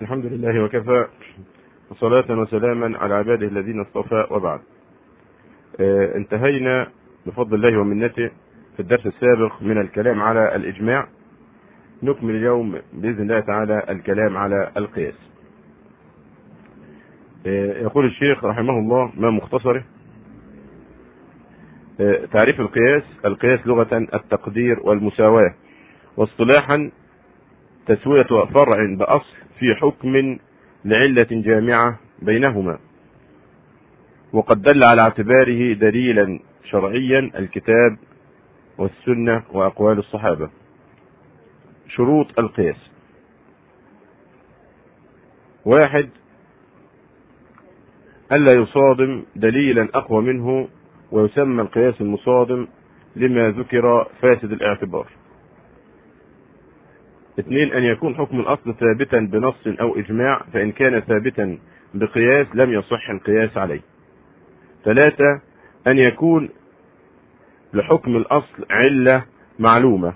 الحمد لله وكفى وصلاة وسلاما على عباده الذين اصطفى وبعد آه انتهينا بفضل الله ومنته في الدرس السابق من الكلام على الإجماع نكمل اليوم بإذن الله تعالى الكلام على القياس آه يقول الشيخ رحمه الله ما مختصره آه تعريف القياس القياس لغة التقدير والمساواة واصطلاحا تسوية فرع بأصل في حكم لعلة جامعة بينهما وقد دل على اعتباره دليلا شرعيا الكتاب والسنة وأقوال الصحابة شروط القياس واحد ألا يصادم دليلا أقوى منه ويسمى القياس المصادم لما ذكر فاسد الاعتبار اثنين أن يكون حكم الأصل ثابتا بنص أو إجماع فإن كان ثابتا بقياس لم يصح القياس عليه ثلاثة أن يكون لحكم الأصل علة معلومة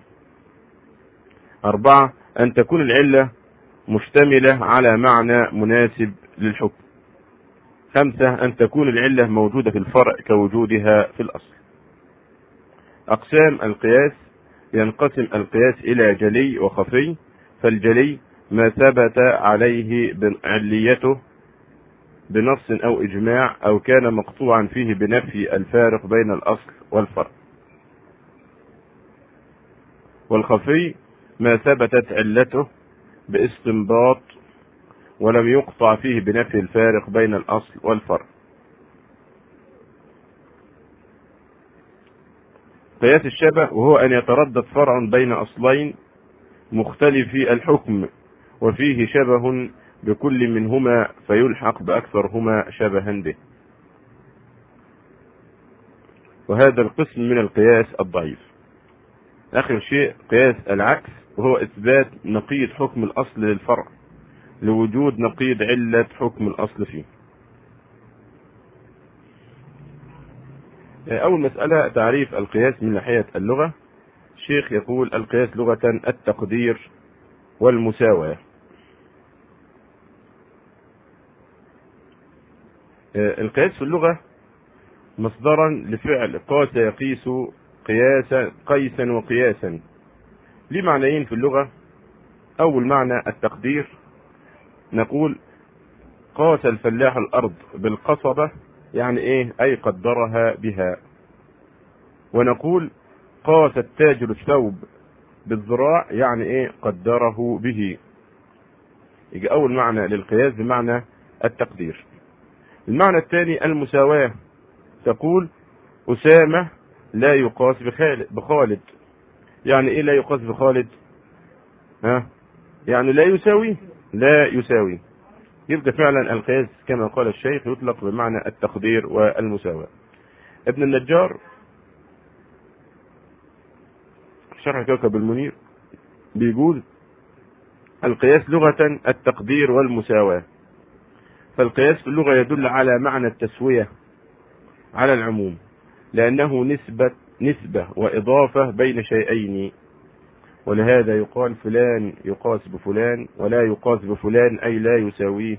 أربعة أن تكون العلة مشتملة على معنى مناسب للحكم خمسة أن تكون العلة موجودة في الفرع كوجودها في الأصل أقسام القياس ينقسم القياس إلى جلي وخفي فالجلي ما ثبت عليه عليته بنص أو إجماع أو كان مقطوعا فيه بنفي الفارق بين الأصل والفرع والخفي ما ثبتت علته باستنباط ولم يقطع فيه بنفي الفارق بين الأصل والفرع قياس الشبه وهو أن يتردد فرع بين أصلين مختلفي الحكم وفيه شبه بكل منهما فيلحق بأكثرهما شبها به وهذا القسم من القياس الضعيف آخر شيء قياس العكس وهو إثبات نقيض حكم الأصل للفرع لوجود نقيض علة حكم الأصل فيه أول مسألة تعريف القياس من ناحية اللغة الشيخ يقول القياس لغة التقدير والمساواة القياس في اللغة مصدرا لفعل قاس يقيس قياسا قيسا وقياسا ليه معنيين في اللغة أول معنى التقدير نقول قاس الفلاح الأرض بالقصبة يعني ايه اي قدرها بها ونقول قاس التاجر الثوب بالذراع يعني ايه قدره به يجي اول معنى للقياس بمعنى التقدير المعنى الثاني المساواة تقول أسامة لا يقاس بخالد يعني ايه لا يقاس بخالد ها يعني لا يساوي لا يساوي يبقى فعلا القياس كما قال الشيخ يطلق بمعنى التقدير والمساواة ابن النجار شرح كوكب المنير بيقول القياس لغة التقدير والمساواة فالقياس في اللغة يدل على معنى التسوية على العموم لأنه نسبة نسبة وإضافة بين شيئين ولهذا يقال فلان يقاس بفلان ولا يقاس بفلان أي لا يساويه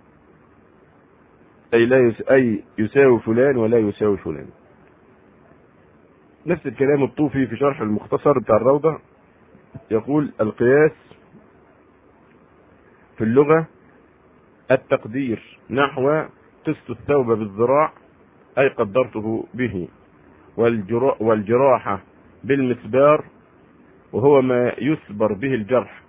أي لا يس... أي يساوي فلان ولا يساوي فلان نفس الكلام الطوفي في شرح المختصر بتاع الروضة يقول القياس في اللغة التقدير نحو قست الثوب بالذراع أي قدرته به والجرا... والجراحة بالمسبار وهو ما يسبر به الجرح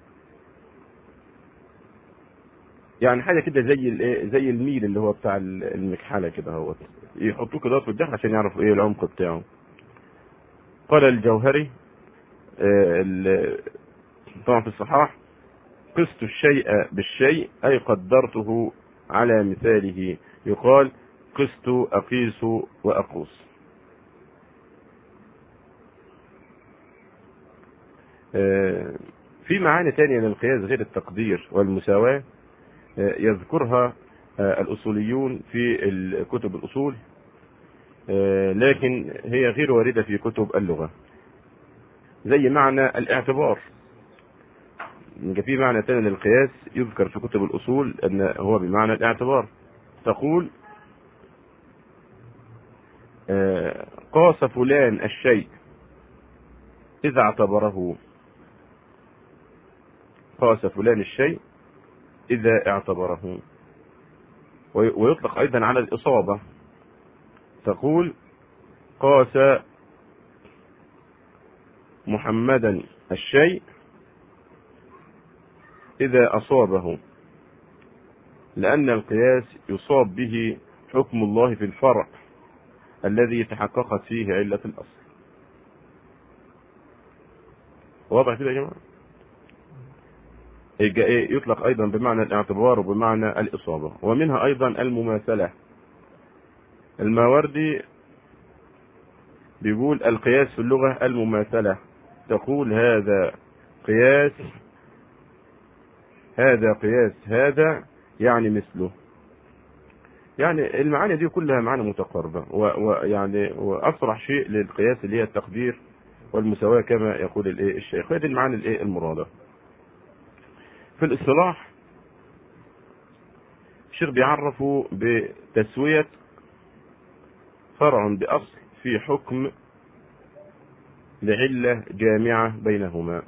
يعني حاجه كده زي الايه زي الميل اللي هو بتاع المكحله كده اهوت يحطوه كده في الجرح عشان يعرفوا ايه العمق بتاعه قال الجوهري آه طبعا في الصحاح قست الشيء بالشيء اي قدرته على مثاله يقال قست اقيس واقوس في معاني تانية للقياس غير التقدير والمساواة يذكرها الأصوليون في كتب الأصول لكن هي غير واردة في كتب اللغة زي معنى الاعتبار يبقى في معنى ثاني للقياس يذكر في كتب الأصول أن هو بمعنى الاعتبار تقول آه، قاس فلان الشيء إذا اعتبره قاس فلان الشيء إذا اعتبره ويطلق أيضا على الإصابة تقول قاس محمدا الشيء إذا أصابه لأن القياس يصاب به حكم الله في الفرع الذي تحققت فيه علة الأصل واضح كده يا جماعة يطلق أيضا بمعنى الاعتبار وبمعنى الإصابة ومنها أيضا المماثلة الماوردي بيقول القياس في اللغة المماثلة تقول هذا قياس هذا قياس هذا يعني مثله يعني المعاني دي كلها معاني متقاربة ويعني وأصرح شيء للقياس اللي هي التقدير والمساواة كما يقول الايه الشيخ هذه المعاني الايه المرادة في الاصطلاح الشيخ بيعرفوا بتسوية فرع بأصل في حكم لعلة جامعة بينهما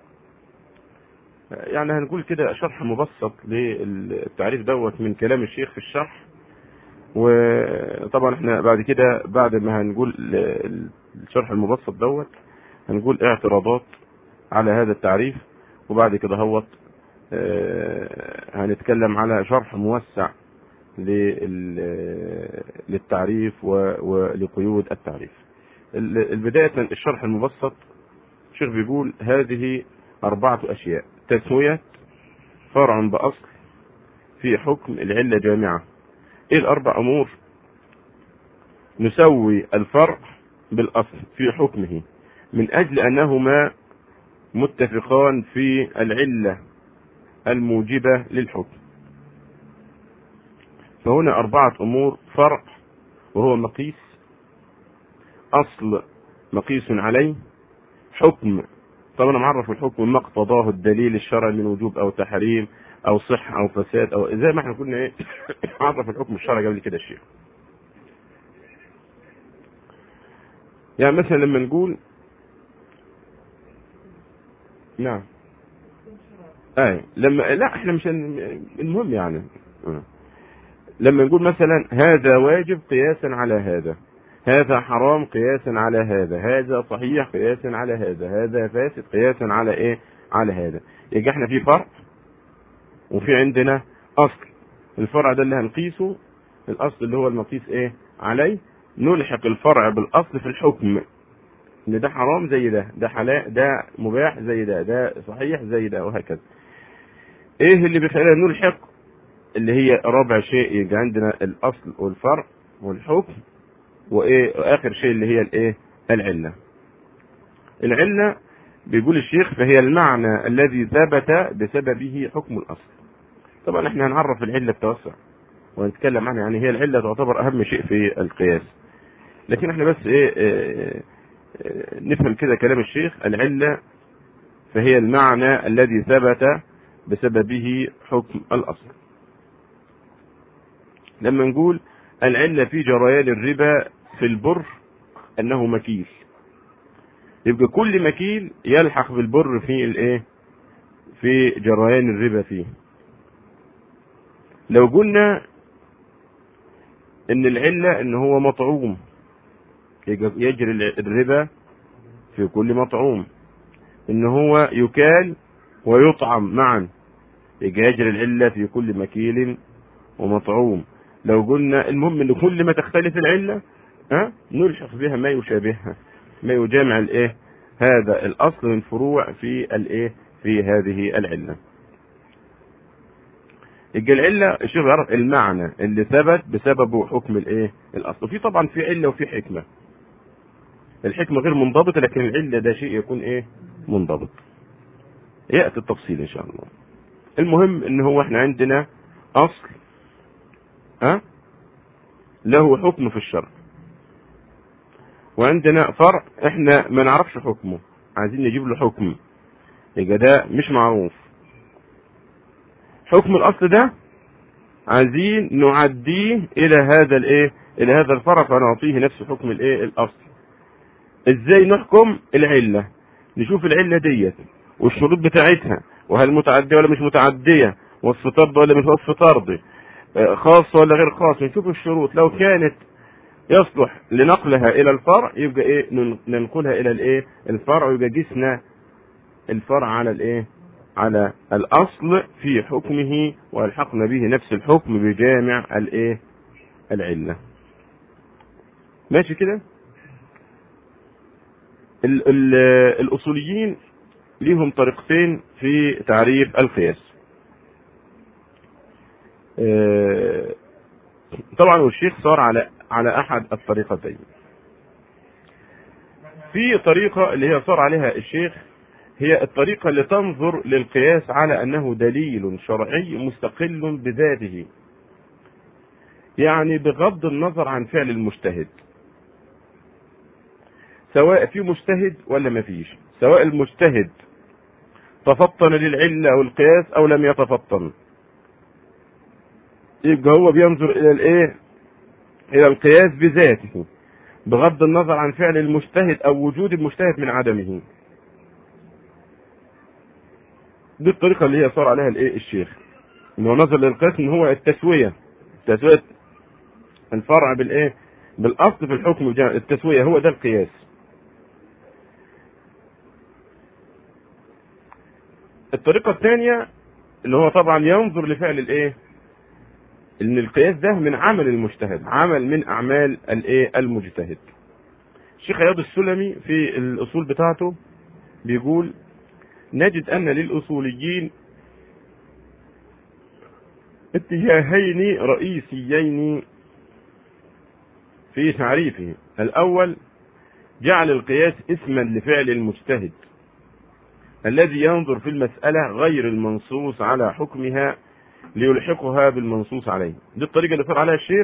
يعني هنقول كده شرح مبسط للتعريف دوت من كلام الشيخ في الشرح وطبعا احنا بعد كده بعد ما هنقول الشرح المبسط دوت هنقول اعتراضات على هذا التعريف وبعد كده هوت هنتكلم على شرح موسع للتعريف ولقيود التعريف البداية الشرح المبسط الشيخ بيقول هذه أربعة أشياء تسوية فرع بأصل في حكم العلة جامعة إيه الأربع أمور نسوي الفرع بالأصل في حكمه من أجل أنهما متفقان في العلة الموجبة للحكم فهنا أربعة أمور فرع وهو مقيس أصل مقيس عليه حكم طبعا معرف الحكم ما اقتضاه الدليل الشرعي من وجوب أو تحريم أو صحة أو فساد أو زي ما احنا كنا ايه عرف الحكم الشرعي قبل كده الشيخ يعني مثلا لما نقول نعم اي لما لا احنا مش المهم يعني لما نقول مثلا هذا واجب قياسا على هذا هذا حرام قياسا على هذا هذا صحيح قياسا على هذا هذا فاسد قياسا على ايه على هذا يبقى احنا في فرع وفي عندنا اصل الفرع ده اللي هنقيسه الاصل اللي هو المقيس ايه عليه نلحق الفرع بالاصل في الحكم ان ده حرام زي ده ده حلال ده مباح زي ده ده صحيح زي ده وهكذا ايه اللي بيخلينا نلحق اللي هي رابع شيء يبقى عندنا الاصل والفرع والحكم وايه واخر شيء اللي هي الايه العله العله بيقول الشيخ فهي المعنى الذي ثبت بسببه حكم الاصل طبعا احنا هنعرف العله بتوسع ونتكلم عنها يعني هي العله تعتبر اهم شيء في القياس لكن احنا بس ايه, إيه نفهم كده كلام الشيخ العله فهي المعنى الذي ثبت بسببه حكم الاصل لما نقول العله في جريان الربا في البر انه مكيل يبقى كل مكيل يلحق بالبر في الايه في جريان الربا فيه لو قلنا ان العله ان هو مطعوم يجري الربا في كل مطعوم ان هو يكال ويطعم معا يجي يجري العله في كل مكيل ومطعوم لو قلنا المهم ان كل ما تختلف العله ها نلحق بها ما يشابهها ما يجامع الايه هذا الاصل من فروع في الايه في هذه العله يبقى العله الشيخ يعرف المعنى اللي ثبت بسببه حكم الايه الاصل وفي طبعا في عله وفي حكمه الحكمه غير منضبطه لكن العله ده شيء يكون ايه منضبط ياتي التفصيل ان شاء الله المهم ان هو احنا عندنا اصل ها له حكم في الشرع وعندنا فرع احنا ما نعرفش حكمه عايزين نجيب له حكم يبقى ده مش معروف حكم الاصل ده عايزين نعديه الى هذا الايه الى هذا الفرع فنعطيه نفس حكم الايه الاصل ازاي نحكم العله نشوف العله ديت والشروط بتاعتها وهل متعديه ولا مش متعديه وصف طرد ولا مش وصف طرد خاصه ولا غير خاصه نشوف الشروط لو كانت يصلح لنقلها الى الفرع يبقى ايه ننقلها الى الايه الفرع ويبقى جسنا الفرع على الايه على الاصل في حكمه والحقنا به نفس الحكم بجامع الايه العله ماشي كده ال ال الاصوليين ليهم طريقتين في تعريف القياس طبعا والشيخ صار على على احد الطريقتين في طريقة اللي هي صار عليها الشيخ هي الطريقة اللي تنظر للقياس على أنه دليل شرعي مستقل بذاته يعني بغض النظر عن فعل المجتهد سواء في مجتهد ولا ما فيش سواء المجتهد تفطن للعلة أو القياس أو لم يتفطن يبقى هو بينظر إلى الإيه؟ إلى القياس بذاته بغض النظر عن فعل المجتهد أو وجود المجتهد من عدمه دي الطريقه اللي هي صار عليها الايه الشيخ ان هو نظر للقياس ان هو التسويه تسويه الفرع بالايه بالاصل في الحكم التسويه هو ده القياس الطريقه الثانيه اللي هو طبعا ينظر لفعل الايه ان القياس ده من عمل المجتهد عمل من اعمال الايه المجتهد الشيخ عياض السلمي في الاصول بتاعته بيقول نجد أن للأصوليين اتجاهين رئيسيين في تعريفه الأول جعل القياس اسما لفعل المجتهد الذي ينظر في المسألة غير المنصوص على حكمها ليلحقها بالمنصوص عليه دي الطريقة اللي فر عليها الشيخ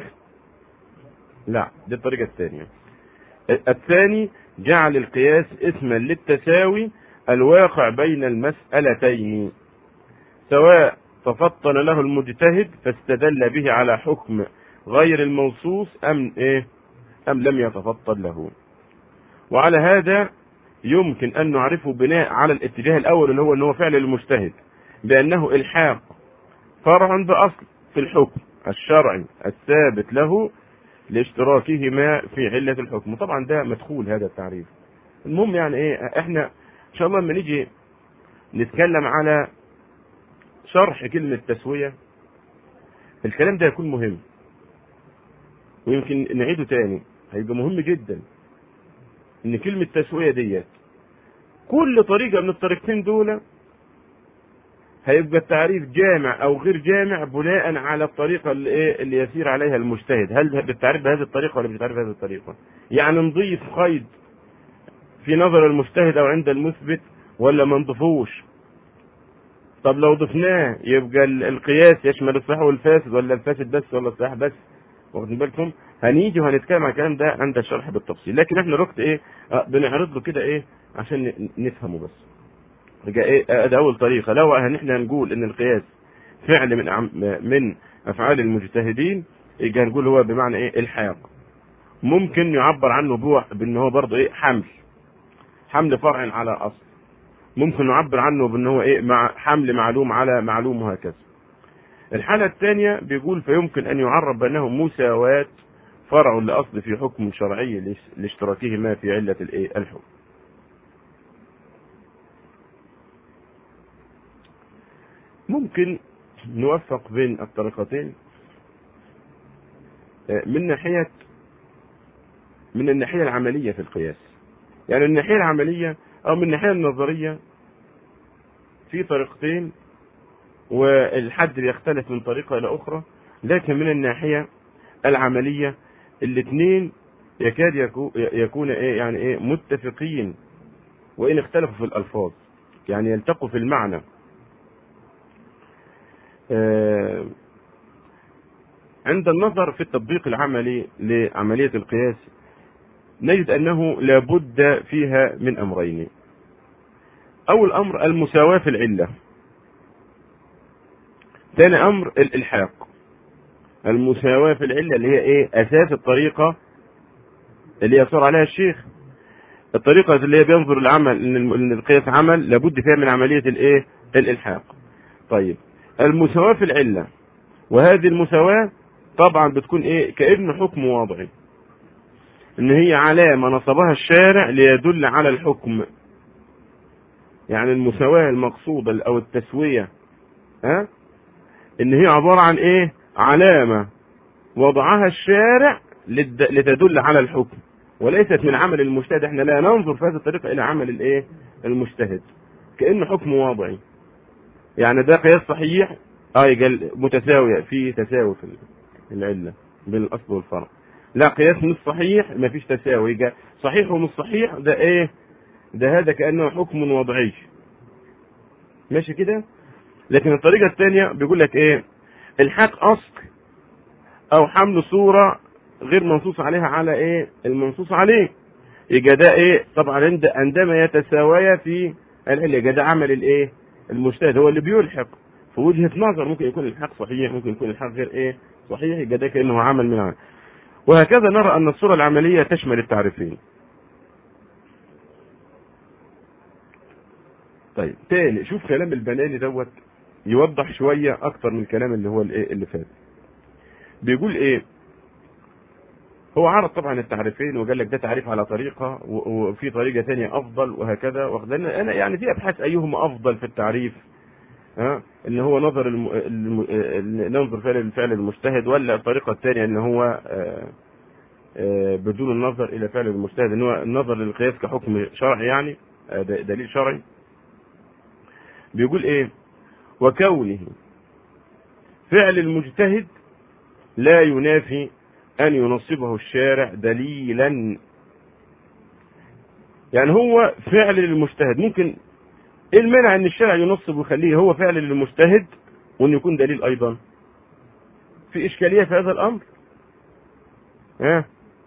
لا دي الطريقة الثانية الثاني جعل القياس اسما للتساوي الواقع بين المسألتين سواء تفطن له المجتهد فاستدل به على حكم غير الموصوص أم إيه أم لم يتفطن له وعلى هذا يمكن أن نعرفه بناء على الاتجاه الأول اللي هو أنه فعل المجتهد بأنه إلحاق فرع بأصل في الحكم الشرعي الثابت له لاشتراكهما في علة الحكم طبعا ده مدخول هذا التعريف المهم يعني ايه احنا ان شاء الله لما نيجي نتكلم على شرح كلمة تسوية الكلام ده يكون مهم ويمكن نعيده تاني هيبقى مهم جدا ان كلمة تسوية ديت كل طريقة من الطريقتين دول هيبقى التعريف جامع او غير جامع بناء على الطريقه اللي ايه اللي يسير عليها المجتهد هل بالتعريف بهذه الطريقه ولا بالتعريف بهذه الطريقه يعني نضيف قيد في نظر المجتهد او عند المثبت ولا ما نضيفوش طب لو ضفناه يبقى القياس يشمل الصحيح والفاسد ولا الفاسد بس ولا الصحيح بس واخدين بالكم هنيجي وهنتكلم عن الكلام ده عند الشرح بالتفصيل لكن احنا الوقت ايه اه بنعرض له كده ايه عشان نفهمه بس يبقى ايه ده اول طريقه لو ان احنا نقول ان القياس فعل من أعم من افعال المجتهدين يبقى نقول هو بمعنى ايه الحاق ممكن يعبر عنه بوح بان هو برضه ايه حمل حمل فرع على اصل ممكن نعبر عنه بان هو ايه مع حمل معلوم على معلوم وهكذا الحالة الثانية بيقول فيمكن أن يعرب بأنه مساواة فرع لأصل في حكم شرعي لاشتراكهما في علة الإيه الحكم. ممكن نوفق بين الطريقتين من ناحية من الناحية العملية في القياس. يعني من الناحية العملية أو من الناحية النظرية في طريقتين والحد بيختلف من طريقة إلى أخرى لكن من الناحية العملية الاثنين يكاد يكون إيه يعني إيه متفقين وإن اختلفوا في الألفاظ يعني يلتقوا في المعنى آه عند النظر في التطبيق العملي لعملية القياس نجد أنه لابد فيها من أمرين أول أمر المساواة في العلة ثاني امر الالحاق المساواة في العلة اللي هي ايه اساس الطريقة اللي يصار عليها الشيخ الطريقة اللي هي بينظر العمل ان القياس عمل لابد فيها من عملية الايه الالحاق طيب المساواة في العلة وهذه المساواة طبعا بتكون ايه كأنه حكم واضعي ان هي علامة نصبها الشارع ليدل على الحكم يعني المساواة المقصودة او التسوية ها ان هي عبارة عن ايه علامة وضعها الشارع لتدل على الحكم وليست من عمل المجتهد احنا لا ننظر في هذه الطريقة الى عمل الايه المجتهد كأنه حكم واضعي يعني ده قياس صحيح اه قال متساوية في تساوي في العلة بين الاصل والفرع لا قياس مش صحيح ما فيش تساوي قال صحيح ومش صحيح ده ايه ده هذا كأنه حكم وضعي ماشي كده لكن الطريقة الثانية بيقول لك ايه الحاق اصل او حمل صورة غير منصوص عليها على ايه المنصوص عليه يبقى ده ايه طبعا عند عندما يتساويا في العلة يبقى ده عمل الايه المجتهد هو اللي بيلحق في وجهة نظر ممكن يكون الحق صحيح ممكن يكون الحق غير ايه صحيح يبقى ده كأنه عمل من عمل وهكذا نرى ان الصورة العملية تشمل التعريفين طيب تاني شوف كلام البناني دوت يوضح شوية اكتر من الكلام اللي هو الايه اللي فات بيقول ايه هو عرض طبعا التعريفين وقال لك ده تعريف على طريقة وفي طريقة ثانية افضل وهكذا واخدنا انا يعني في ابحاث ايهما افضل في التعريف ها ان هو نظر الم... الم... ننظر فعل الفعل المجتهد ولا الطريقة الثانية ان هو آآ آآ بدون النظر الى فعل المجتهد ان هو النظر للقياس كحكم شرعي يعني دليل شرعي بيقول ايه وكونه فعل المجتهد لا ينافي أن ينصبه الشارع دليلا يعني هو فعل للمجتهد ممكن ايه المانع ان الشارع ينصب ويخليه هو فعل للمجتهد وان يكون دليل ايضا في اشكاليه في هذا الامر ها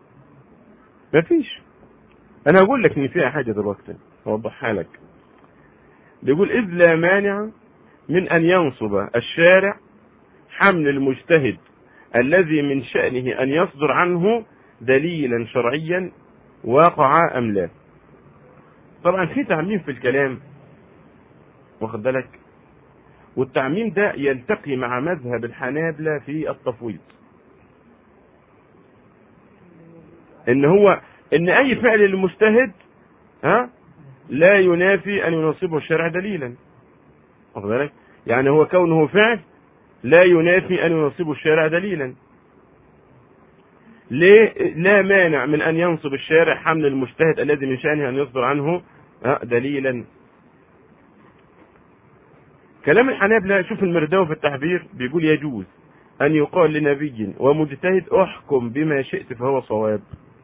مفيش انا هقول لك ان فيها حاجه دلوقتي اوضحها لك بيقول اذ لا مانع من ان ينصب الشارع حمل المجتهد الذي من شأنه أن يصدر عنه دليلا شرعيا واقع أم لا طبعا في تعميم في الكلام واخد بالك والتعميم ده يلتقي مع مذهب الحنابلة في التفويض ان هو ان اي فعل للمجتهد ها لا ينافي ان ينصبه الشرع دليلا واخد بالك يعني هو كونه فعل لا ينافي أن ينصب الشارع دليلا ليه لا مانع من أن ينصب الشارع حمل المجتهد الذي من شأنه أن يصدر عنه دليلا كلام الحنابلة شوف المرداوي في التحبير بيقول يجوز أن يقال لنبي ومجتهد احكم بما شئت فهو صواب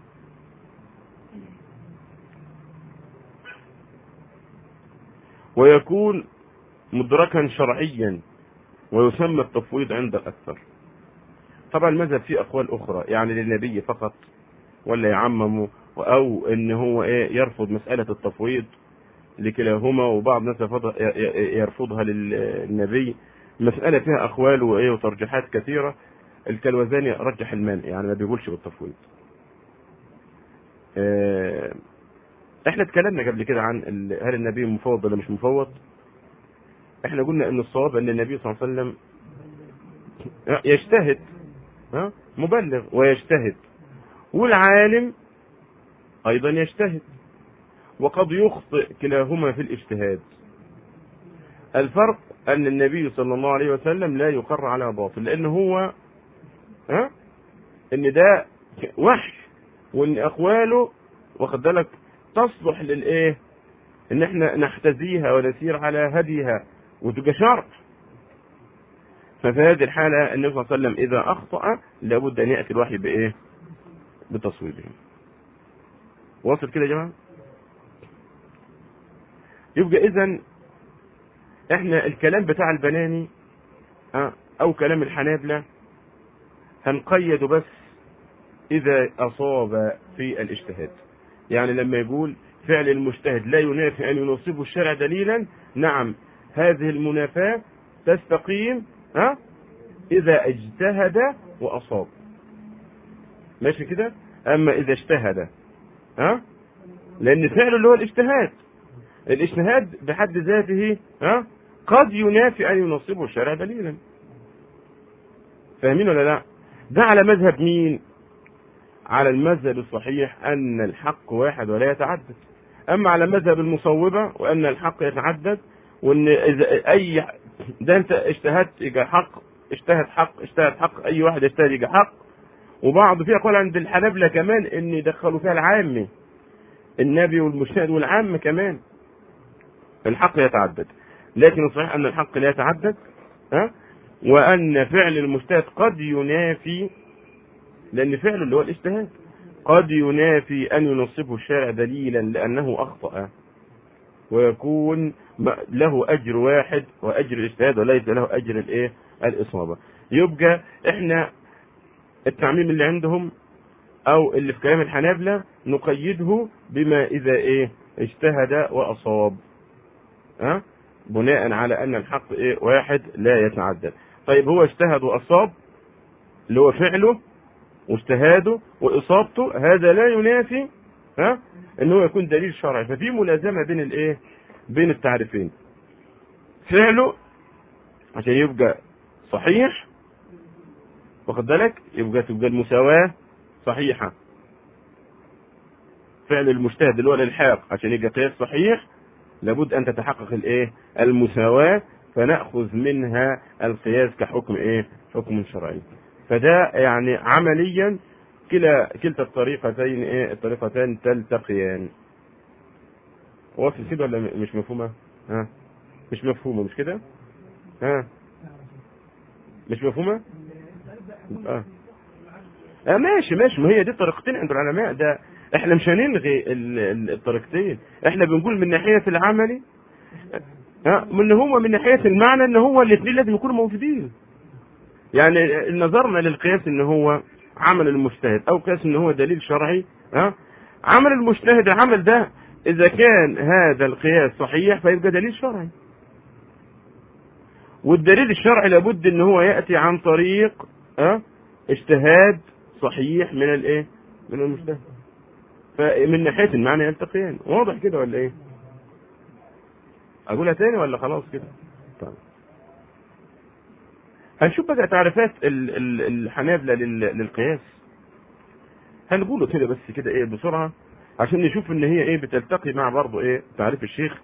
ويكون مدركا شرعيا ويسمى التفويض عند الأكثر طبعا المذهب فيه أقوال أخرى يعني للنبي فقط ولا يعممه أو إن هو إيه يرفض مسألة التفويض لكلاهما وبعض الناس يرفضها للنبي مسألة فيها أقوال وإيه وترجيحات كثيرة الكلوزاني رجح المانع يعني ما بيقولش بالتفويض احنا اتكلمنا قبل كده عن هل النبي مفوض ولا مش مفوض احنا قلنا ان الصواب ان النبي صلى الله عليه وسلم يجتهد ها مبلغ ويجتهد والعالم ايضا يجتهد وقد يخطئ كلاهما في الاجتهاد الفرق ان النبي صلى الله عليه وسلم لا يقر على باطل لان هو ها ان ده وحي وان اقواله واخد بالك تصلح للايه ان احنا نحتذيها ونسير على هديها وتبقى شرط ففي هذه الحالة النبي صلى الله عليه وسلم إذا أخطأ لابد أن يأتي الوحي بإيه؟ بتصويبه. واصل كده يا جماعة؟ يبقى إذا إحنا الكلام بتاع البناني أو كلام الحنابلة هنقيد بس إذا أصاب في الاجتهاد. يعني لما يقول فعل المجتهد لا ينافي أن ينصبه الشرع دليلا نعم هذه المنافاة تستقيم ها اذا اجتهد واصاب ماشي كده اما اذا اجتهد ها لان فعله اللي هو الاجتهاد الاجتهاد بحد ذاته ها قد ينافي ان ينصبه الشارع دليلا فاهمين ولا لا ده على مذهب مين على المذهب الصحيح ان الحق واحد ولا يتعدد اما على مذهب المصوبه وان الحق يتعدد وان اذا اي ده انت اجتهدت يجي حق اجتهد حق اجتهد حق اي واحد يجتهد يجي حق وبعض في اقوال عند الحنابلة كمان ان يدخلوا فيها العامة النبي والمجتهد والعام كمان الحق يتعدد لكن الصحيح ان الحق لا يتعدد ها وان فعل المجتهد قد ينافي لان فعله اللي هو الاجتهاد قد ينافي ان ينصبه الشارع دليلا لانه اخطأ ويكون له اجر واحد واجر الاجتهاد وليس له اجر الايه الاصابه يبقى احنا التعميم اللي عندهم او اللي في كلام الحنابلة نقيده بما اذا ايه اجتهد واصاب ها أه؟ بناء على ان الحق ايه واحد لا يتعدد طيب هو اجتهد واصاب اللي هو فعله واجتهاده واصابته هذا لا ينافي ها أه؟ ان هو يكون دليل شرعي ففي ملازمه بين الايه بين التعريفين فعله عشان يبقى صحيح واخد بالك يبقى تبقى المساواة صحيحة فعل المجتهد اللي هو الالحاق عشان يبقى قياس صحيح لابد ان تتحقق الايه المساواة فنأخذ منها القياس كحكم ايه حكم شرعي فده يعني عمليا كلا كلتا الطريقتين ايه الطريقتان تلتقيان واصل كده ولا مش مفهومة ها مش مفهومة مش كده ها مش مفهومة آه. آه ماشي ماشي ما هي دي طريقتين عند العلماء ده احنا مش هنلغي الطريقتين احنا بنقول من ناحيه العملي اه من هو من ناحيه المعنى ان هو الاثنين لازم يكونوا موجودين يعني نظرنا للقياس ان هو عمل المجتهد او قياس ان هو دليل شرعي ها عمل المجتهد العمل ده اذا كان هذا القياس صحيح فيبقى دليل شرعي والدليل الشرعي لابد ان هو ياتي عن طريق اه اجتهاد صحيح من الايه من المجتهد فمن ناحيه المعنى يلتقيان واضح كده ولا ايه اقولها تاني ولا خلاص كده طيب هنشوف بقى تعريفات الحنابلة للقياس هنقوله كده بس كده ايه بسرعة عشان نشوف ان هي ايه بتلتقي مع برضه ايه تعريف الشيخ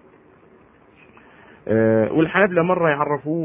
آه والحنابلة مرة يعرفوه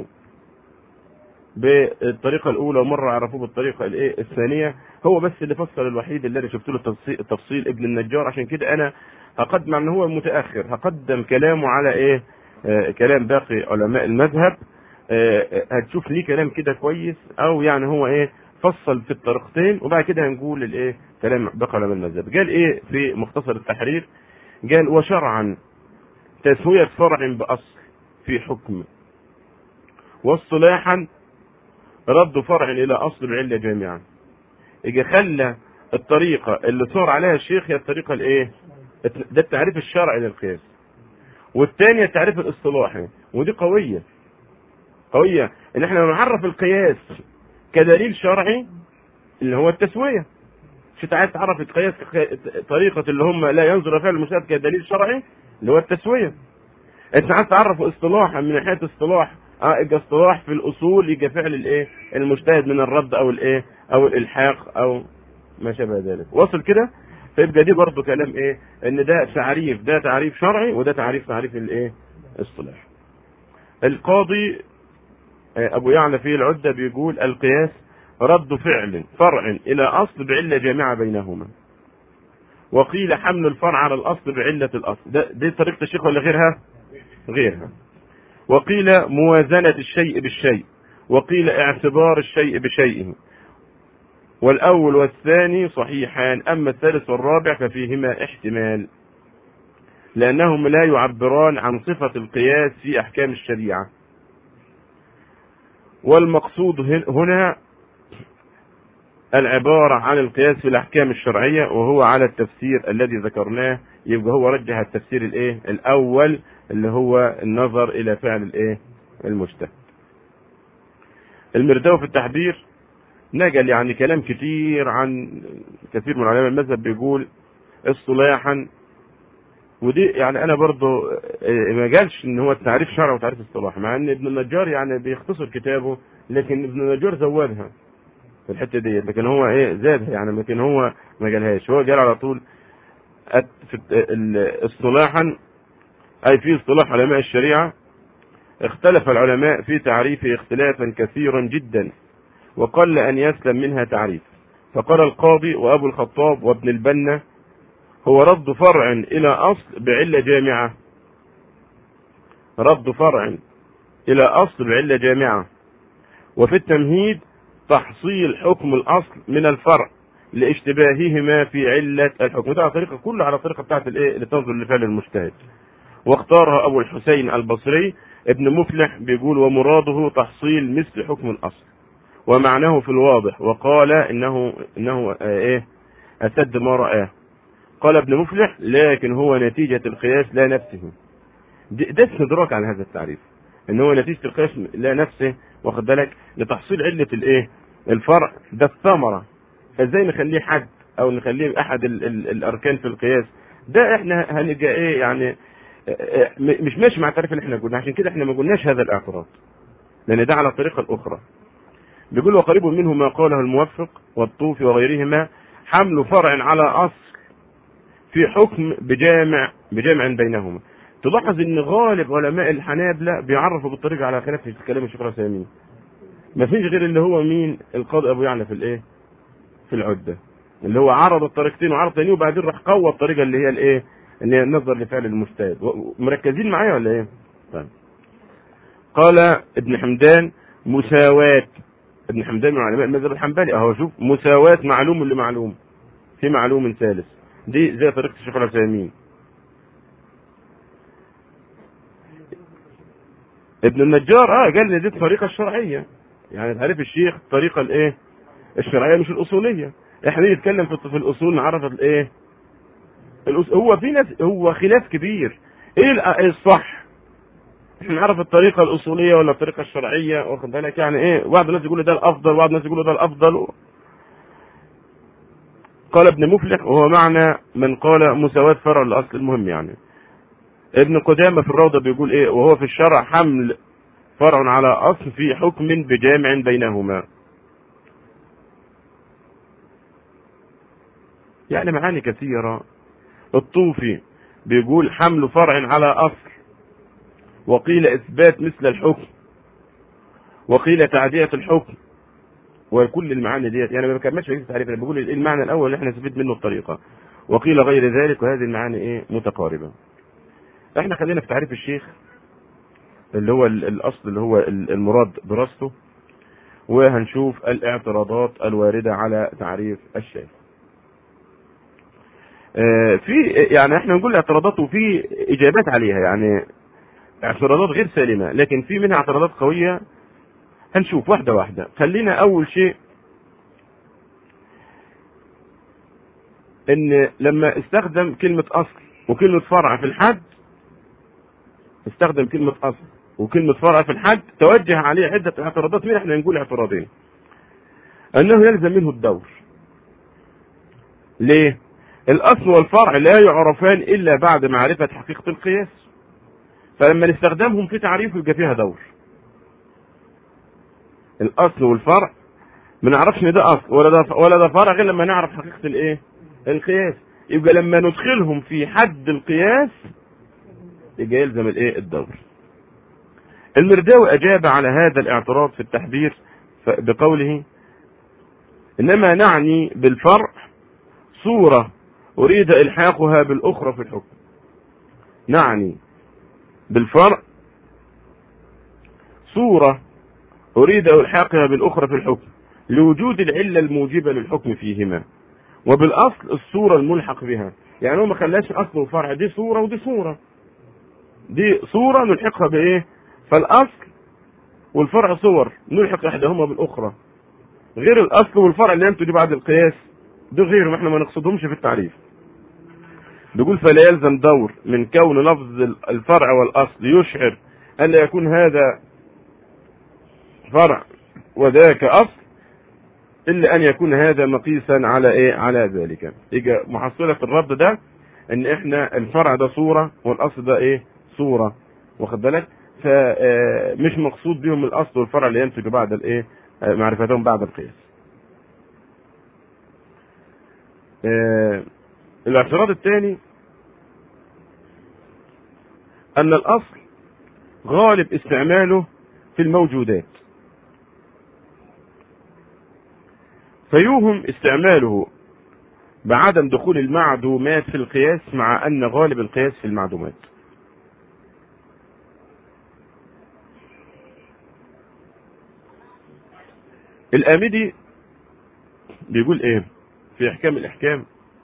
بالطريقة الأولى ومرة عرفوه بالطريقة الإيه الثانية هو بس اللي فصل الوحيد اللي أنا شفت له التفصيل, التفصيل ابن النجار عشان كده أنا هقدم عن هو متأخر هقدم كلامه على إيه آه كلام باقي علماء المذهب آه هتشوف ليه كلام كده كويس أو يعني هو إيه فصل في الطريقتين وبعد كده هنقول الإيه كلام باقي علماء المذهب قال إيه في مختصر التحرير قال وشرعا تسوية فرع بأصل في حكم واصطلاحا رد فرع الى اصل العله جامعا يجي خلى الطريقه اللي صار عليها الشيخ هي الطريقه الايه ده التعريف الشرعي للقياس والثانيه التعريف الاصطلاحي ودي قويه قويه ان احنا نعرف القياس كدليل شرعي اللي هو التسويه مش انت عايز تعرف القياس طريقه اللي هم لا ينظر فعل المشاهد كدليل شرعي اللي هو التسويه انت عايز تعرف اصطلاحا من ناحيه اصطلاح اه يبقى اصطلاح في الاصول يبقى فعل الايه المجتهد من الرد او الايه او الالحاق او ما شابه ذلك وصل كده فيبقى دي برضه كلام ايه ان ده تعريف ده تعريف شرعي وده تعريف تعريف الايه اصطلاح القاضي ابو يعلى في العدة بيقول القياس رد فعل فرع الى اصل بعلة جامعة بينهما وقيل حمل الفرع على الاصل بعلة الاصل ده دي طريقة الشيخ ولا غيرها غيرها وقيل موازنة الشيء بالشيء وقيل اعتبار الشيء بشيئه والأول والثاني صحيحان أما الثالث والرابع ففيهما احتمال لأنهم لا يعبران عن صفة القياس في أحكام الشريعة والمقصود هنا العبارة عن القياس في الأحكام الشرعية وهو على التفسير الذي ذكرناه يبقى هو رجح التفسير الإيه الأول اللي هو النظر الى فعل الايه المجتهد المرداوي في التحبير نقل يعني كلام كتير عن كثير من علماء المذهب بيقول اصطلاحا ودي يعني انا برضو آه، ما قالش ان هو تعريف شرع وتعريف اصطلاح مع ان ابن النجار يعني بيختصر كتابه لكن ابن النجار زودها في الحته ديت لكن هو ايه زادها يعني لكن هو ما قالهاش هو قال على طول اصطلاحا اي في اصطلاح علماء الشريعه اختلف العلماء في تعريفه اختلافا كثيرا جدا وقل ان يسلم منها تعريف فقال القاضي وابو الخطاب وابن البنا هو رد فرع الى اصل بعله جامعه رد فرع الى اصل بعله جامعه وفي التمهيد تحصيل حكم الاصل من الفرع لاشتباههما في علة الحكم ده على طريقة كله على طريقة بتاعت الايه اللي تنظر لفعل المجتهد واختارها ابو الحسين البصري ابن مفلح بيقول ومراده تحصيل مثل حكم الاصل ومعناه في الواضح وقال انه انه آه ايه اسد ما رآه قال ابن مفلح لكن هو نتيجة القياس لا نفسه ده استدراك على هذا التعريف ان هو نتيجة القياس لا نفسه واخد بالك لتحصيل علة الايه الفرع ده الثمرة ازاي نخليه حد او نخليه احد ال ال الاركان في القياس ده احنا هنبقى ايه يعني مش ماشي مع التعريف اللي احنا قلنا عشان كده احنا ما قلناش هذا الاعتراض لان ده على الطريقه الاخرى بيقول وقريب منه ما قاله الموفق والطوفي وغيرهما حمل فرع على اصل في حكم بجامع بجامع بينهما تلاحظ ان غالب علماء الحنابلة بيعرفوا بالطريقة على خلاف كلام الشيخ رسامين ما فيش غير اللي هو مين القاضي ابو يعلى في الايه في العدة اللي هو عرض الطريقتين وعرض تاني وبعدين راح قوى الطريقة اللي هي الايه اللي هي النظر لفعل المجتهد مركزين معايا ولا ايه طيب قال ابن حمدان مساواة ابن حمدان من علماء المذهب الحنبلي اهو شوف مساواة معلوم لمعلوم في معلوم ثالث دي زي طريقة الشيخ العثيمين ابن النجار اه قال لي دي الطريقة الشرعية يعني تعريف الشيخ الطريقة الايه الشرعية مش الأصولية احنا نيجي نتكلم في, في الأصول نعرف الايه هو في ناس هو خلاف كبير ايه الصح احنا نعرف الطريقة الأصولية ولا الطريقة الشرعية واخد بالك يعني ايه بعض الناس يقولوا ده الأفضل وبعض الناس يقولوا ده الأفضل قال ابن مفلح وهو معنى من قال مساواة فرع الأصل المهم يعني ابن قدامة في الروضة بيقول ايه وهو في الشرع حمل فرع على أصل في حكم بجامع بينهما يعني معاني كثيرة الطوفي بيقول حمل فرع على أصل وقيل إثبات مثل الحكم وقيل تعدية الحكم وكل المعاني ديت يعني ما بكملش في التعريف انا بقول المعنى الاول اللي احنا نستفيد منه الطريقه وقيل غير ذلك وهذه المعاني ايه متقاربه احنا خلينا في تعريف الشيخ اللي هو الاصل اللي هو المراد دراسته وهنشوف الاعتراضات الوارده على تعريف الشيخ في يعني احنا نقول اعتراضات وفي اجابات عليها يعني اعتراضات غير سالمه لكن في منها اعتراضات قويه هنشوف واحده واحده خلينا اول شيء ان لما استخدم كلمه اصل وكلمه فرع في الحد استخدم كلمه اصل وكلمه فرع في الحد توجه عليه عده اعتراضات من احنا نقول اعتراضين انه يلزم منه الدور ليه الاصل والفرع لا يعرفان الا بعد معرفه حقيقه القياس فلما نستخدمهم في تعريف يبقى فيها دور الاصل والفرع ما نعرفش ان ده اصل ولا ده ولا ده فرع غير لما نعرف حقيقه الايه القياس يبقى لما ندخلهم في حد القياس يبقى يلزم الايه الدور المرداوي اجاب على هذا الاعتراض في التحذير بقوله انما نعني بالفرع صوره أريد إلحاقها بالأخرى في الحكم نعني بالفرع صورة أريد إلحاقها بالأخرى في الحكم لوجود العلة الموجبة للحكم فيهما وبالأصل الصورة الملحق بها يعني هو ما خلاش أصل وفرع دي صورة ودي صورة دي صورة نلحقها بإيه فالأصل والفرع صور نلحق إحداهما بالأخرى غير الأصل والفرع اللي أنتوا دي بعد القياس ده غير ما احنا ما نقصدهمش في التعريف بيقول فلا يلزم دور من كون لفظ الفرع والاصل يشعر ان لا يكون هذا فرع وذاك اصل الا ان يكون هذا مقيسا على ايه على ذلك يجي محصله في الرد ده ان احنا الفرع ده صوره والاصل ده ايه صوره واخد بالك فمش مقصود بهم الاصل والفرع اللي ينتج بعد الايه معرفتهم بعد القياس آه، الاعتراض الثاني ان الاصل غالب استعماله في الموجودات فيوهم استعماله بعدم دخول المعدومات في القياس مع ان غالب القياس في المعدومات الآمدي بيقول ايه في احكام الاحكام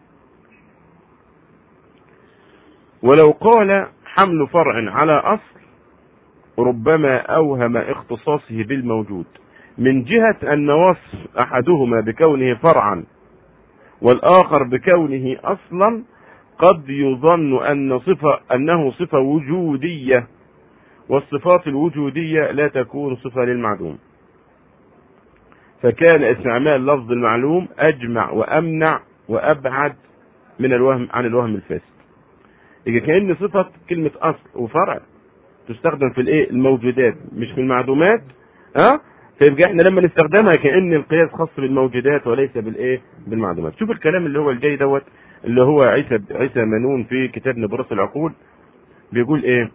ولو قال حمل فرع على اصل ربما اوهم اختصاصه بالموجود من جهة ان وصف احدهما بكونه فرعا والاخر بكونه اصلا قد يظن ان صفة انه صفة وجودية والصفات الوجودية لا تكون صفة للمعدوم فكان استعمال لفظ المعلوم اجمع وامنع وابعد من الوهم عن الوهم الفاسد يبقى كان صفه كلمه اصل وفرع تستخدم في الايه الموجودات مش في المعدومات ها فيبقى احنا لما نستخدمها كان القياس خاص بالموجودات وليس بالايه بالمعدومات شوف الكلام اللي هو الجاي دوت اللي هو عيسى عيسى منون في كتاب نبرس العقول بيقول ايه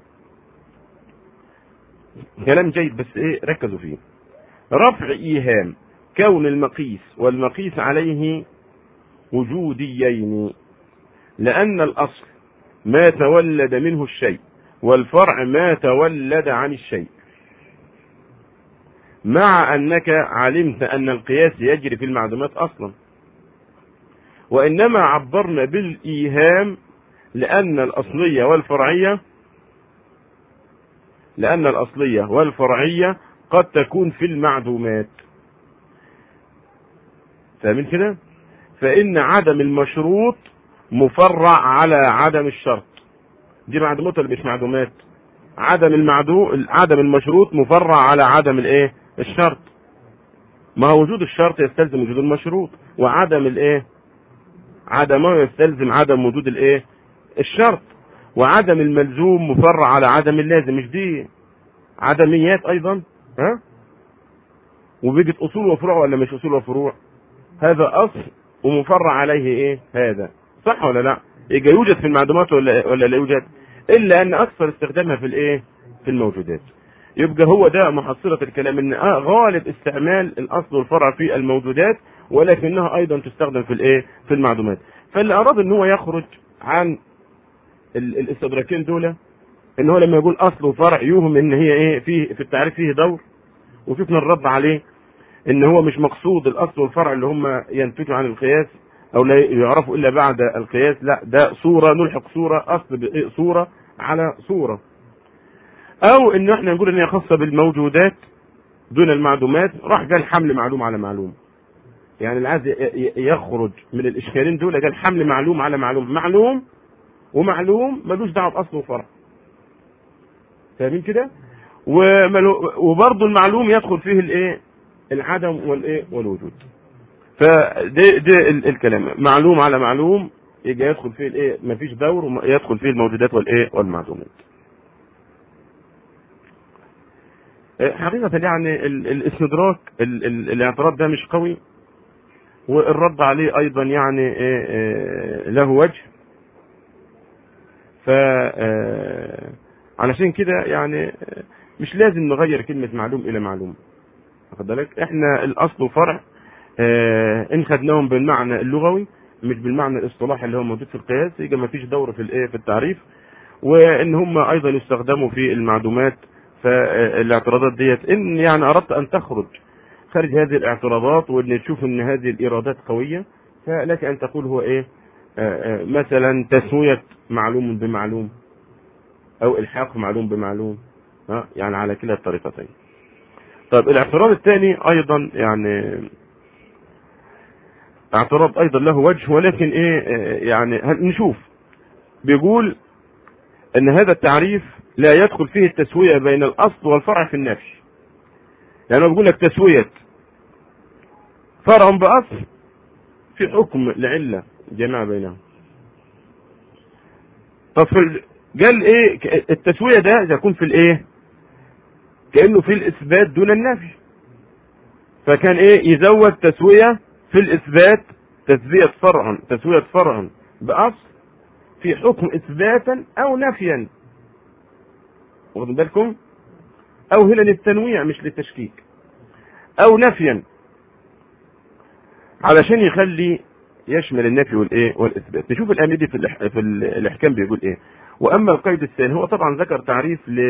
كلام جيد بس ايه ركزوا فيه رفع ايهام كون المقيس والمقيس عليه وجوديين لان الاصل ما تولد منه الشيء والفرع ما تولد عن الشيء مع انك علمت ان القياس يجري في المعلومات اصلا وانما عبرنا بالايهام لان الاصليه والفرعيه لان الاصليه والفرعيه قد تكون في المعدومات فاهمين كده فان عدم المشروط مفرع على عدم الشرط دي معدومات ولا مش معدومات عدم المعدو عدم المشروط مفرع على عدم الايه الشرط ما هو وجود الشرط يستلزم وجود المشروط وعدم الايه عدمه يستلزم عدم وجود الايه الشرط وعدم الملزوم مفرع على عدم اللازم مش دي عدميات ايضا ها وبيجت اصول وفروع ولا مش اصول وفروع هذا اصل ومفرع عليه ايه هذا صح ولا لا يبقى يوجد في المعلومات ولا ولا لا يوجد الا ان اكثر استخدامها في الايه في الموجودات يبقى هو ده محصلة الكلام ان آه غالب استعمال الاصل والفرع في الموجودات ولكنها ايضا تستخدم في الايه في المعلومات فاللي اراد ان هو يخرج عن الاستدراكين دول ان هو لما يقول اصل وفرع يوهم ان هي ايه في في التعريف فيه دور وشفنا الرد عليه ان هو مش مقصود الاصل والفرع اللي هم ينتجوا عن القياس او لا يعرفوا الا بعد القياس لا ده صوره نلحق صوره اصل صوره على صوره او ان احنا نقول ان هي خاصه بالموجودات دون المعلومات راح قال حمل معلوم على معلوم يعني اللي عايز يخرج من الاشكالين دول قال حمل معلوم على معلوم معلوم ومعلوم ملوش دعوه باصل وفرع فاهمين كده وبرضه المعلوم يدخل فيه الايه العدم والايه والوجود فده ده الكلام معلوم على معلوم يجي يدخل فيه الايه مفيش دور يدخل فيه الموجودات والايه والمعلومات حقيقة يعني الاستدراك الاعتراض ده مش قوي والرد عليه ايضا يعني له وجه ف علشان كده يعني مش لازم نغير كلمة معلوم إلى معلوم واخد بالك احنا الأصل وفرع اه إن خدناهم بالمعنى اللغوي مش بالمعنى الاصطلاحي اللي هو موجود في القياس يبقى ما فيش دور في الايه في التعريف وان هم ايضا يستخدموا في المعلومات فالاعتراضات ديت ان يعني اردت ان تخرج خارج هذه الاعتراضات وان تشوف ان هذه الايرادات قويه فلك ان تقول هو ايه اه اه مثلا تسويه معلوم بمعلوم او الحاق معلوم بمعلوم ها يعني على كلا الطريقتين طيب الاعتراض الثاني ايضا يعني اعتراض ايضا له وجه ولكن ايه يعني نشوف بيقول ان هذا التعريف لا يدخل فيه التسوية بين الاصل والفرع في النفي يعني هو بيقول لك تسوية فرع بأصل في حكم لعلة جماعة بينهم طب في ال... قال ايه التسوية ده يكون في الايه كأنه في الإثبات دون النفي فكان ايه يزود تسوية في الإثبات تسوية فرع تسوية فرع بأصل في حكم إثباتا أو نفيا واخدين بالكم أو هنا للتنويع مش للتشكيك أو نفيا علشان يخلي يشمل النفي والايه والاثبات نشوف الآن دي في, الإح... في الاحكام بيقول ايه واما القيد الثاني هو طبعا ذكر تعريف ل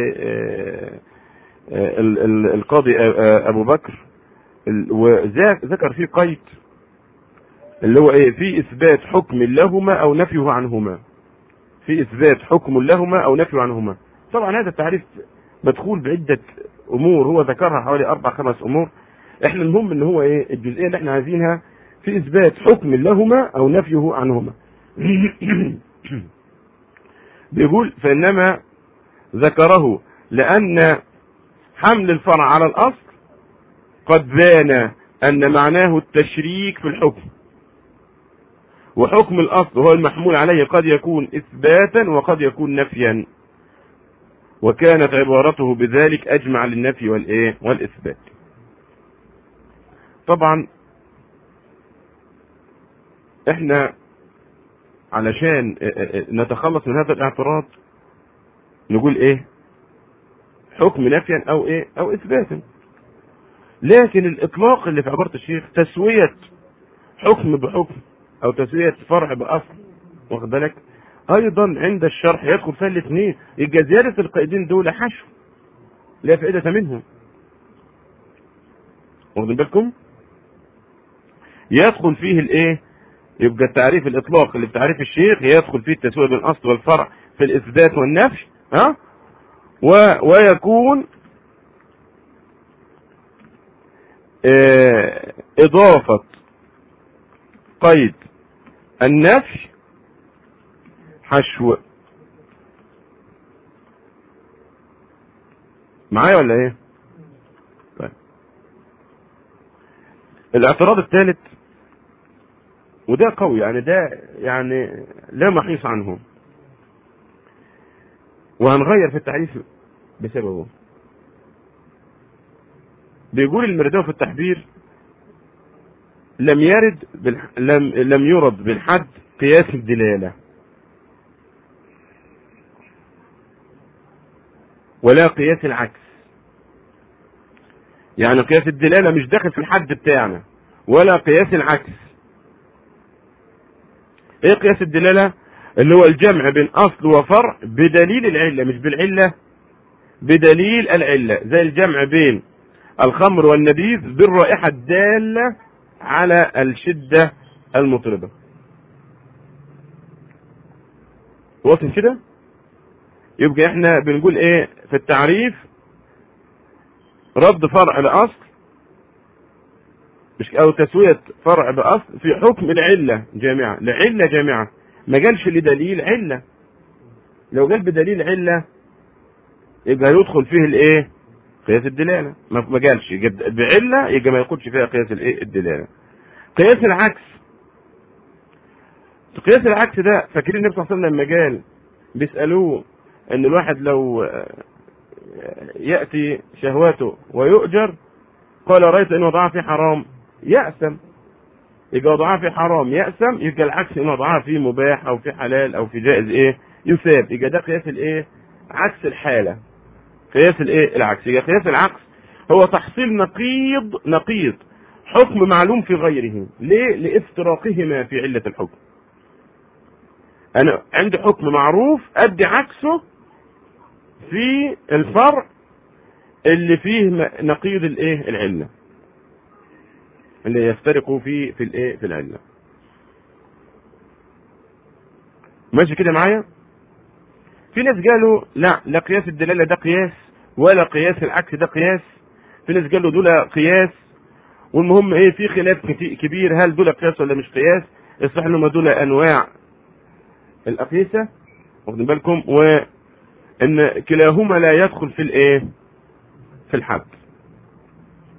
القاضي ابو بكر وذكر فيه قيد اللي هو ايه في اثبات حكم لهما او نفيه عنهما في اثبات حكم لهما او نفيه عنهما طبعا هذا التعريف مدخول بعده امور هو ذكرها حوالي اربع خمس امور احنا المهم ان هو ايه الجزئيه اللي احنا عايزينها في اثبات حكم لهما او نفيه عنهما بيقول فانما ذكره لان حمل الفرع على الاصل قد بان ان معناه التشريك في الحكم وحكم الاصل هو المحمول عليه قد يكون اثباتا وقد يكون نفيا وكانت عبارته بذلك اجمع للنفي والايه والاثبات طبعا احنا علشان نتخلص من هذا الاعتراض نقول ايه حكم نفيا او ايه او اثباتا لكن الاطلاق اللي في عبارة الشيخ تسوية حكم بحكم او تسوية فرع باصل واخد بالك ايضا عند الشرح يدخل فيها الاثنين يبقى زيادة القائدين دول حشو لا فائدة منهم واخدين بالكم يدخل فيه الايه يبقى التعريف الاطلاق اللي في تعريف الشيخ يدخل فيه التسوية بين الاصل والفرع في الاثبات والنفي ها و ويكون اه اضافة قيد النفي حشو معايا ولا ايه طيب الاعتراض الثالث وده قوي يعني ده يعني لا محيص عنه وهنغير في التعريف بسببه بيقول المرداوي في التحبير لم يرد بالح... لم لم يرد بالحد قياس الدلاله ولا قياس العكس يعني قياس الدلاله مش داخل في الحد بتاعنا ولا قياس العكس ايه قياس الدلاله اللي هو الجمع بين اصل وفرع بدليل العله مش بالعله بدليل العله زي الجمع بين الخمر والنبيذ بالرائحه الداله على الشده المطربه واصل كده يبقى احنا بنقول ايه في التعريف رد فرع لاصل مش او تسويه فرع باصل في حكم العله جامعه لعله جامعه ما قالش لدليل عله لو قال بدليل عله يبقى يدخل فيه الايه قياس الدلاله ما قالش بعله يبقى ما يدخلش فيها قياس الايه الدلاله قياس العكس قياس العكس ده فاكرين النبي صلى الله عليه وسلم لما قال بيسالوه ان الواحد لو ياتي شهواته ويؤجر قال رايت ان وضعها في حرام يأسم يبقى وضعها في حرام يأسم يبقى العكس ان وضعها في مباح او في حلال او في جائز ايه يثاب يبقى ده قياس الايه عكس الحالة قياس الايه العكس يبقى قياس العكس هو تحصيل نقيض نقيض حكم معلوم في غيره ليه لافتراقهما في علة الحكم انا عندي حكم معروف ادي عكسه في الفرع اللي فيه نقيض الايه العله اللي يفترقوا في في الايه في العله ماشي كده معايا في ناس قالوا لا لا قياس الدلاله ده قياس ولا قياس العكس ده قياس في ناس قالوا دول قياس والمهم ايه في خلاف كبير هل دول قياس ولا مش قياس الصح انهم دول انواع الاقيسه واخدين بالكم وان كلاهما لا يدخل في الايه في الحد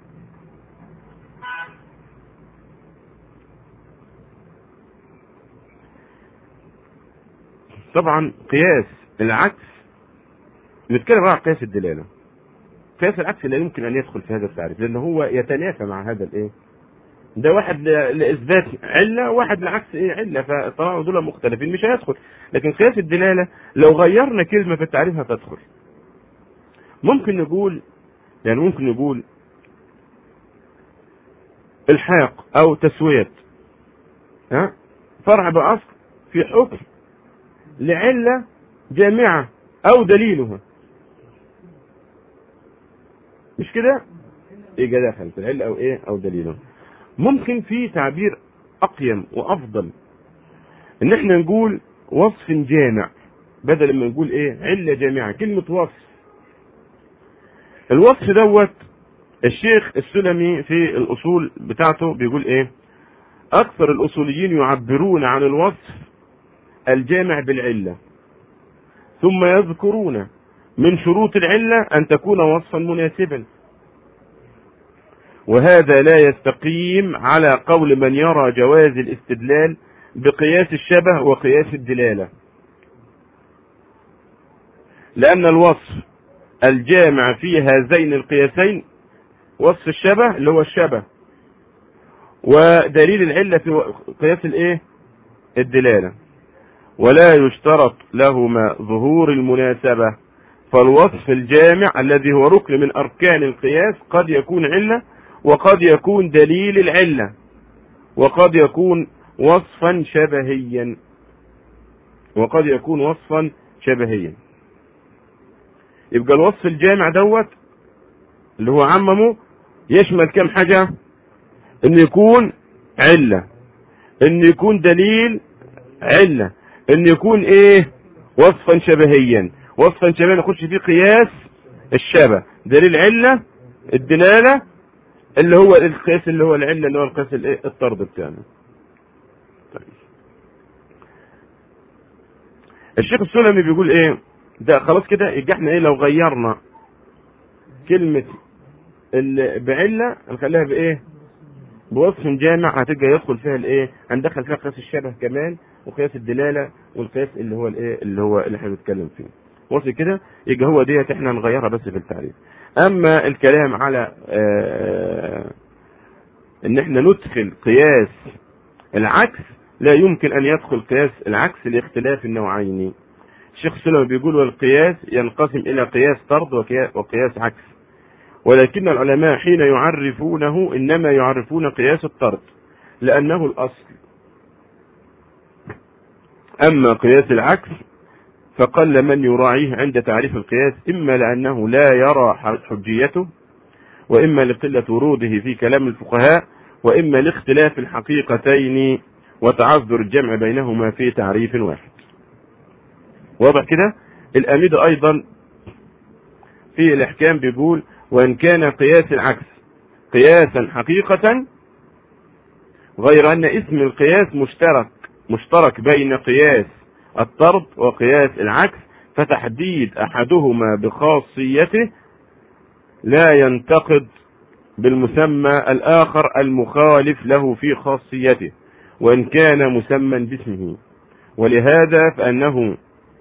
طبعا قياس العكس نتكلم بقى عن قياس الدلاله قياس العكس لا يمكن ان يدخل في هذا التعريف لان هو يتنافى مع هذا الايه ده واحد ل- لاثبات عله واحد لعكس ايه عله فطالما دول مختلفين مش هيدخل لكن قياس الدلاله لو غيرنا كلمه في التعريف هتدخل ممكن نقول يعني ممكن نقول الحاق او تسويه ها فرع باصل في حكم لعله جامعه او دليلها مش كده ايه كده دخلت العله او ايه او دليلها ممكن في تعبير اقيم وافضل ان احنا نقول وصف جامع بدل ما نقول ايه عله جامعه كلمه وصف الوصف دوت الشيخ السلمي في الاصول بتاعته بيقول ايه اكثر الاصوليين يعبرون عن الوصف الجامع بالعله ثم يذكرون من شروط العله ان تكون وصفا مناسبا وهذا لا يستقيم على قول من يرى جواز الاستدلال بقياس الشبه وقياس الدلاله لان الوصف الجامع في هذين القياسين وصف الشبه اللي هو الشبه ودليل العله في قياس الايه الدلاله ولا يشترط لهما ظهور المناسبه فالوصف الجامع الذي هو ركن من اركان القياس قد يكون عله وقد يكون دليل العله وقد يكون وصفا شبهيا وقد يكون وصفا شبهيا يبقى الوصف الجامع دوت اللي هو عممه يشمل كم حاجة ان يكون علة ان يكون دليل علة ان يكون ايه وصفا شبهيا وصفا شبهيا نخش فيه قياس الشبه دليل علة الدلالة اللي هو القياس اللي هو العلة اللي هو القياس الايه الطرد بتاعنا طيب. الشيخ السلمي بيقول ايه ده خلاص كده يبقى احنا ايه لو غيرنا كلمة ال- بعلة نخليها بايه بوصف جامع هتبقى يدخل فيها الايه هندخل فيها قياس الشبه كمان وقياس الدلالة والقياس اللي هو الايه اللي هو اللي احنا بنتكلم فيه وصل كده يبقى هو ديت احنا نغيرها بس في التعريف اما الكلام على آه ان احنا ندخل قياس العكس لا يمكن ان يدخل قياس العكس لاختلاف النوعين الشيخ سلمة بيقول والقياس ينقسم الى قياس طرد وقياس, وقياس عكس ولكن العلماء حين يعرفونه انما يعرفون قياس الطرد لانه الاصل اما قياس العكس فقل من يراعيه عند تعريف القياس اما لانه لا يرى حجيته واما لقله وروده في كلام الفقهاء واما لاختلاف الحقيقتين وتعذر الجمع بينهما في تعريف واحد واضح كده الاميد ايضا في الاحكام بيقول وان كان قياس العكس قياسا حقيقة غير ان اسم القياس مشترك مشترك بين قياس الطرد وقياس العكس فتحديد احدهما بخاصيته لا ينتقد بالمسمى الاخر المخالف له في خاصيته وان كان مسمى باسمه ولهذا فانه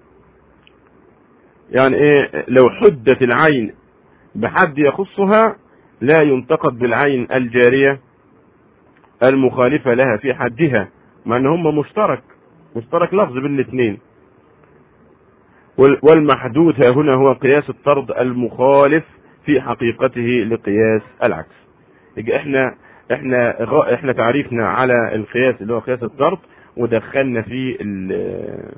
يعني ايه لو حدت العين بحد يخصها لا ينتقد بالعين الجارية المخالفة لها في حدها مع ان هم مشترك مشترك لفظ بين الاثنين والمحدود ها هنا هو قياس الطرد المخالف في حقيقته لقياس العكس يبقى احنا احنا احنا تعريفنا على القياس اللي هو قياس الطرد ودخلنا فيه ال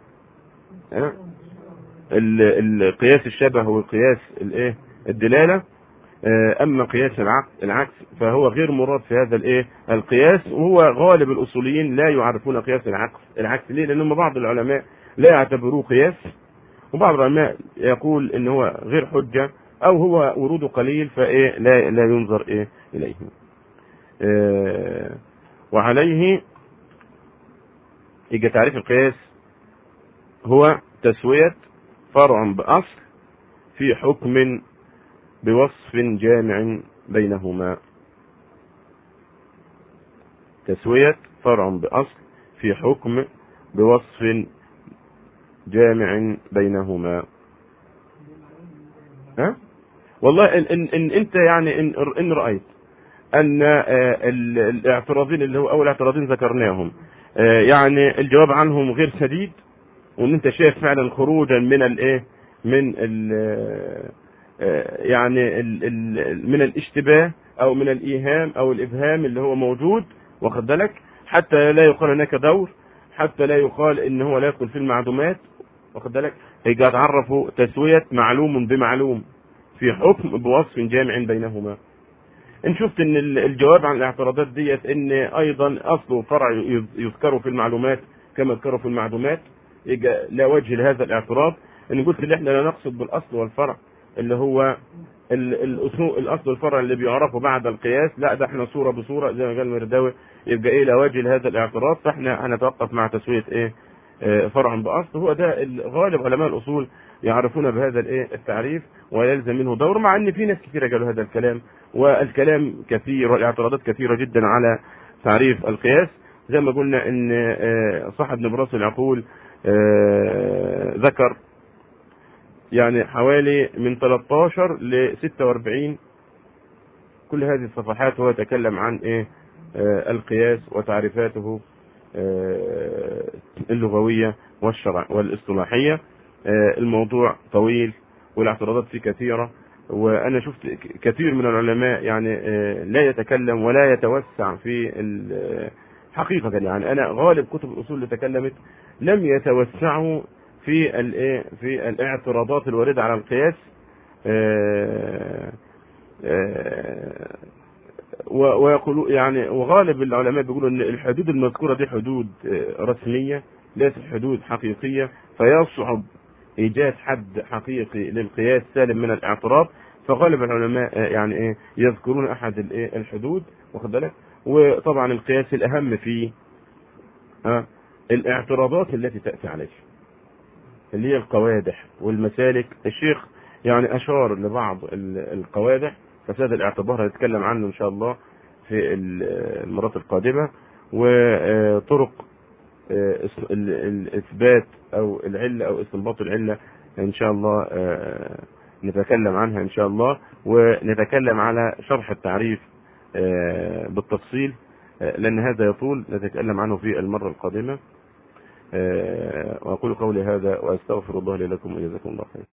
القياس الشبه وقياس الايه الدلاله اما قياس العكس فهو غير مراد في هذا الايه القياس وهو غالب الاصوليين لا يعرفون قياس العكس العكس ليه لان بعض العلماء لا يعتبروه قياس وبعض العلماء يقول ان هو غير حجه او هو وروده قليل فايه لا لا ينظر ايه اليه وعليه يجي تعريف القياس هو تسويه فرع باصل في حكم بوصف جامع بينهما تسوية فرع بأصل في حكم بوصف جامع بينهما ها والله إن, إن, إن أنت يعني إن, إن رأيت أن الاعتراضين اللي هو أول اعتراضين ذكرناهم يعني الجواب عنهم غير سديد وان انت شايف فعلا خروجا من الايه من ال يعني ال ال من الاشتباه او من الايهام او الابهام اللي هو موجود واخد بالك حتى لا يقال هناك دور حتى لا يقال ان هو لا يدخل في المعلومات واخد بالك يبقى تعرفوا تسويه معلوم بمعلوم في حكم بوصف جامع بينهما ان شفت ان الجواب عن الاعتراضات ديت ان ايضا اصل وفرع يذكروا في المعلومات كما يذكروا في المعلومات يبقى لا وجه لهذا الاعتراض ان قلت ان احنا لا نقصد بالاصل والفرع اللي هو الاصول الاصل والفرع اللي بيعرفوا بعد القياس لا ده احنا صوره بصوره زي ما قال المرداوي يبقى ايه لا وجه لهذا الاعتراض فاحنا هنتوقف مع تسويه ايه اه فرع باصل هو ده غالب علماء الاصول يعرفون بهذا الايه التعريف ويلزم منه دور مع ان في ناس كثيره قالوا هذا الكلام والكلام كثير والاعتراضات كثيره جدا على تعريف القياس زي ما قلنا ان اه صاحب نبراس العقول اه ذكر يعني حوالي من 13 ل 46 كل هذه الصفحات هو يتكلم عن ايه آه القياس وتعريفاته آه اللغويه والشرع والاصطلاحيه آه الموضوع طويل والاعتراضات فيه كثيره وانا شفت كثير من العلماء يعني لا يتكلم ولا يتوسع في حقيقه يعني انا غالب كتب الاصول اللي تكلمت لم يتوسعوا في الايه في الاعتراضات الوارده على القياس ويقولوا يعني وغالب العلماء بيقولوا ان الحدود المذكوره دي حدود رسميه ليست حدود حقيقيه فيصعب ايجاد حد حقيقي للقياس سالم من الاعتراض فغالب العلماء يعني ايه يذكرون احد الايه الحدود واخد بالك وطبعا القياس الاهم فيه الاعتراضات التي تاتي عليه اللي هي القوادح والمسالك الشيخ يعني اشار لبعض القوادح فساد الاعتبار هنتكلم عنه ان شاء الله في المرات القادمه وطرق الاثبات او العله او استنباط العله ان شاء الله نتكلم عنها ان شاء الله ونتكلم على شرح التعريف بالتفصيل لان هذا يطول نتكلم عنه في المره القادمه واقول قولي هذا واستغفر الله لي لكم وجزاكم الله خير